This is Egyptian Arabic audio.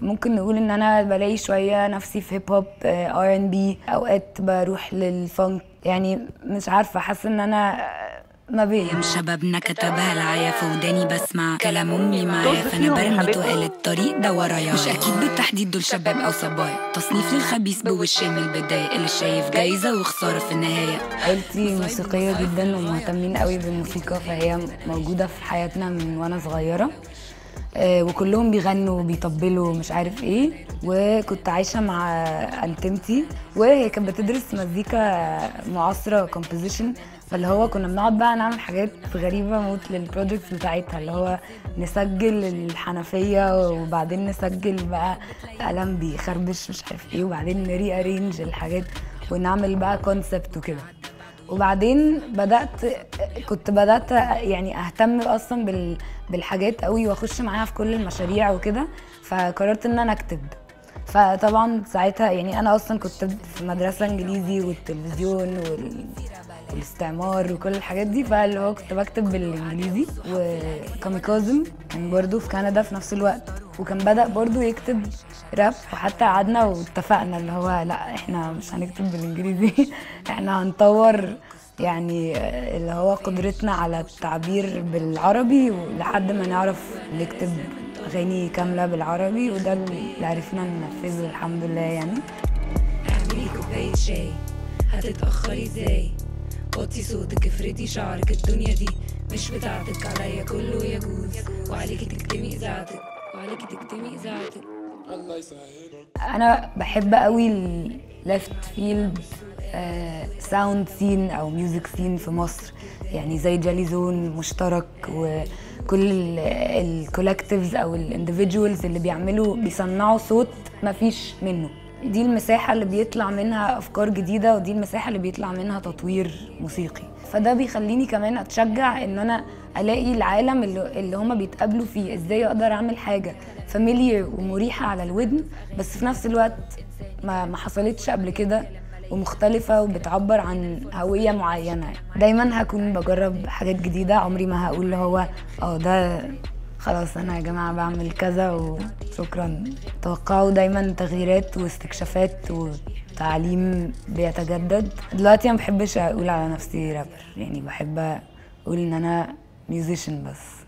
ممكن نقول ان انا بلاقي شويه نفسي في هيب هوب ار ان بي اوقات بروح للفانك يعني مش عارفه حاسه ان انا آه، ما بين ايام شبابنا كتبها العيا في وداني بسمع كلام امي معايا طز فانا فيهم برمي حبيبتي. تقال الطريق ده ورايا مش اكيد بالتحديد دول شباب او صبايا تصنيف للخبيث بوش من البدايه اللي شايف جايزه وخساره في النهايه عيلتي موسيقية جدا ومهتمين قوي بالموسيقى فهي موجودة في حياتنا من وانا صغيرة آه، وكلهم بيغنوا وبيطبلوا ومش عارف ايه وكنت عايشة مع انتمتي وهي كانت بتدرس مزيكا معاصرة كومبوزيشن فاللي هو كنا بنقعد بقى نعمل حاجات غريبة موت للبروجكتس بتاعتها اللي هو نسجل الحنفية وبعدين نسجل بقى قلم بيخربش مش عارف ايه وبعدين نري ارينج الحاجات ونعمل بقى كونسبت وكده وبعدين بدات كنت بدات يعني اهتم اصلا بال بالحاجات قوي واخش معاها في كل المشاريع وكده فقررت ان انا اكتب فطبعا ساعتها يعني انا اصلا كنت في مدرسه انجليزي والتلفزيون وال... والاستعمار وكل الحاجات دي فاللي هو كنت بكتب بالانجليزي وكاميكازم كان برضو في كندا في نفس الوقت وكان بدأ برضو يكتب راب وحتى قعدنا واتفقنا اللي هو لا احنا مش هنكتب بالانجليزي احنا هنطور يعني آه، اللي هو قدرتنا على التعبير بالعربي لحد ما نعرف نكتب اغاني كامله بالعربي وده اللي عرفنا ننفذه الحمد لله يعني اعملي كوباية شاي هتتأخري ازاي وطي صوتك افردي شعرك الدنيا دي مش بتاعتك عليا كله يجوز وعليكي تكتمي اذاعتك وعليكي تكتمي اذاعتك انا بحب قوي الليفت فيلد ساوند سين او ميوزك سين في مصر يعني زي جالي زون مشترك وكل الكولكتيفز او الاندفيدجوالز اللي بيعملوا بيصنعوا صوت ما فيش منه دي المساحة اللي بيطلع منها أفكار جديدة ودي المساحة اللي بيطلع منها تطوير موسيقي فده بيخليني كمان أتشجع إن أنا ألاقي العالم اللي, اللي هما بيتقابلوا فيه إزاي أقدر أعمل حاجة فاميليير ومريحة على الودن بس في نفس الوقت ما, ما حصلتش قبل كده ومختلفة وبتعبر عن هوية معينة دايما هكون بجرب حاجات جديدة عمري ما هقول اللي هو اه ده خلاص انا يا جماعة بعمل كذا وشكرا توقعوا دايما تغييرات واستكشافات وتعليم بيتجدد دلوقتي ما بحبش اقول على نفسي رابر يعني بحب اقول ان انا ميوزيشن بس